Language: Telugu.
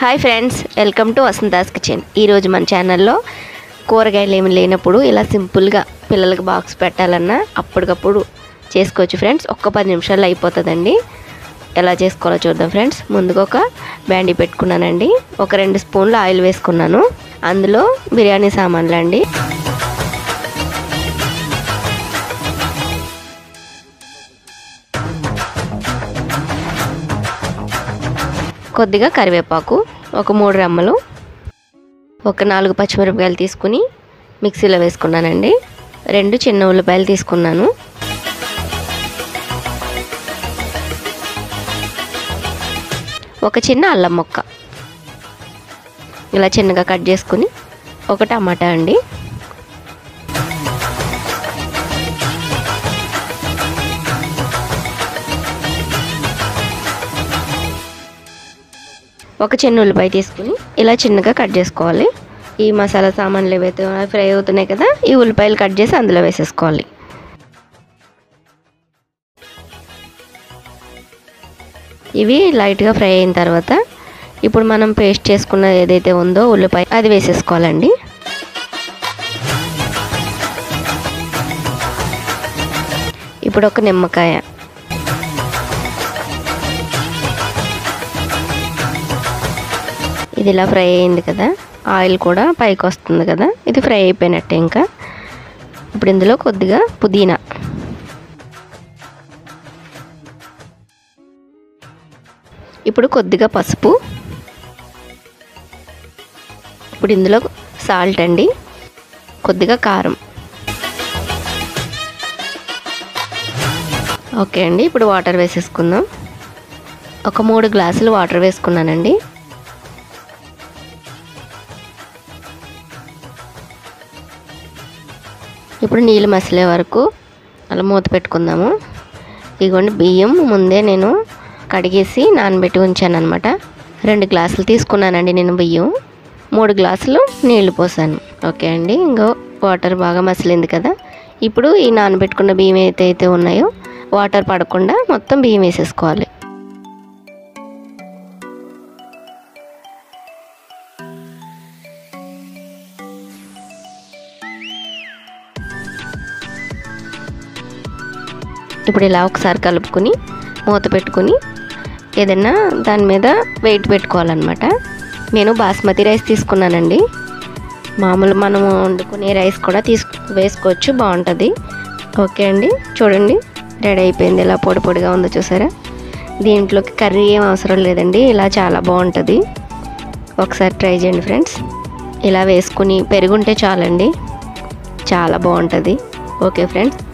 hi friends welcome to Vasantha's kitchen ఈరోజు మన ఛానల్లో కూరగాయలు ఏమి లేనప్పుడు ఇలా సింపుల్గా పిల్లలకి బాక్స్ పెట్టాలన్నా అప్పటికప్పుడు చేసుకోవచ్చు ఫ్రెండ్స్ ఒక్క పది నిమిషాల్లో అయిపోతుందండి ఎలా చేసుకోవాలో చూద్దాం ఫ్రెండ్స్ ముందుగా ఒక బ్యాండీ పెట్టుకున్నానండి ఒక రెండు స్పూన్లు ఆయిల్ వేసుకున్నాను అందులో బిర్యానీ సామాన్లు అండి కొద్దిగా కరివేపాకు ఒక మూడు రెమ్మలు ఒక నాలుగు పచ్చిమిరపకాయలు తీసుకుని మిక్సీలో వేసుకున్నానండి రెండు చిన్న ఉల్లిపాయలు తీసుకున్నాను ఒక చిన్న అల్లం మొక్క ఇలా చిన్నగా కట్ చేసుకుని ఒక టమాటా అండి ఒక చిన్న ఉల్లిపాయ తీసుకుని ఇలా చిన్నగా కట్ చేసుకోవాలి ఈ మసాలా సామాన్లు ఏవైతే ఉన్నాయో ఫ్రై అవుతున్నాయి కదా ఈ ఉల్లిపాయలు కట్ చేసి అందులో వేసేసుకోవాలి ఇవి లైట్గా ఫ్రై అయిన తర్వాత ఇప్పుడు మనం పేస్ట్ చేసుకున్న ఏదైతే ఉందో ఉల్లిపాయ అది వేసేసుకోవాలండి ఇప్పుడు ఒక నిమ్మకాయ ఇది ఇలా ఫ్రై అయింది కదా ఆయిల్ కూడా పైకి వస్తుంది కదా ఇది ఫ్రై అయిపోయినట్టే ఇంకా ఇప్పుడు ఇందులో కొద్దిగా పుదీనా ఇప్పుడు కొద్దిగా పసుపు ఇప్పుడు ఇందులో సాల్ట్ అండి కొద్దిగా కారం ఓకే అండి ఇప్పుడు వాటర్ వేసేసుకుందాం ఒక మూడు గ్లాసులు వాటర్ వేసుకున్నానండి ఇప్పుడు నీళ్ళు మసిలే వరకు అలా మూత పెట్టుకుందాము ఇదిగోండి బియ్యం ముందే నేను కడిగేసి నానబెట్టి ఉంచాను అనమాట రెండు గ్లాసులు తీసుకున్నానండి నేను బియ్యం మూడు గ్లాసులు నీళ్లు పోసాను ఓకే అండి ఇంకో వాటర్ బాగా మసిలింది కదా ఇప్పుడు ఈ నానబెట్టుకున్న బియ్యం అయితే అయితే ఉన్నాయో వాటర్ పడకుండా మొత్తం బియ్యం వేసేసుకోవాలి ఇప్పుడు ఇలా ఒకసారి కలుపుకొని మూత పెట్టుకుని ఏదైనా దాని మీద వెయిట్ పెట్టుకోవాలన్నమాట నేను బాస్మతి రైస్ తీసుకున్నానండి మామూలు మనం వండుకునే రైస్ కూడా తీసు వేసుకోవచ్చు బాగుంటుంది ఓకే అండి చూడండి రెడీ అయిపోయింది ఇలా పొడి పొడిగా ఉందో చూసారా దీంట్లోకి కర్రీ ఏం అవసరం లేదండి ఇలా చాలా బాగుంటుంది ఒకసారి ట్రై చేయండి ఫ్రెండ్స్ ఇలా వేసుకుని పెరుగుంటే చాలండి చాలా బాగుంటుంది ఓకే ఫ్రెండ్స్